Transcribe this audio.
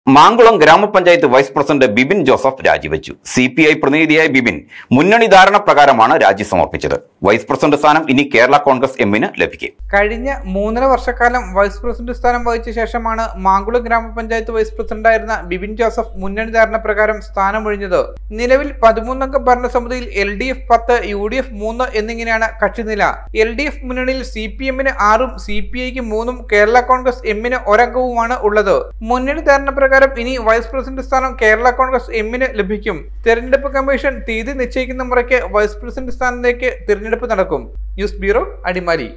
മാങ്കുളം ഗ്രാമപഞ്ചായത്ത് vice president Bibin Joseph രാജിവെച്ചു C P I പ്രതിനിധിയായ ബിബിൻ മുന്നണി ധാരണ പ്രകാരമാണ് രാജി സമർപ്പിച്ചത് വൈസ് പ്രസിഡന്റ് സ്ഥാനം ഇനി കേരള കോൺഗ്രസ് എമ്മിന് ലഭിക്കും കഴിഞ്ഞ മൂന്നര വർഷക്കാലം വൈസ് പ്രസിഡന്റ് സ്ഥാനം വഹിച്ച ശേഷമാണ് മാങ്കുളം ഗ്രാമപഞ്ചായത്ത് വൈസ് പ്രസിഡന്റായിരുന്ന ബിബിൻ ജോസഫ് മുന്നണി ധാരണ പ്രകാരം സ്ഥാനമൊഴിഞ്ഞത് നിലവിൽ പതിമൂന്നംഗ ഭരണസമിതിയിൽ എൽ ഡി എഫ് പത്ത് യു ഡി എഫ് മൂന്ന് എന്നിങ്ങനെയാണ് കക്ഷിനില എൽ ഡി എഫ് മുന്നണിയിൽ സി പി എമ്മിന് ആറും സി പി ഐക്ക് മൂന്നും കേരള കോൺഗ്രസ് എമ്മിന് ഒരംഗവുമാണ് ഉള്ളത് മുന്നണി ധാരണ പ്രകാരം ഇനി വൈസ് പ്രസിഡന്റ് സ്ഥാനം കേരള കോൺഗ്രസ് എമ്മിന് ലഭിക്കും തെരഞ്ഞെടുപ്പ് കമ്മീഷൻ തീയതി നിശ്ചയിക്കുന്ന മുറയ്ക്ക് വൈസ് പ്രസിഡന്റ് സ്ഥാനത്തേക്ക് തിരഞ്ഞെടുപ്പ് നടക്കും ന്യൂസ് ബ്യൂറോ അടിമാലി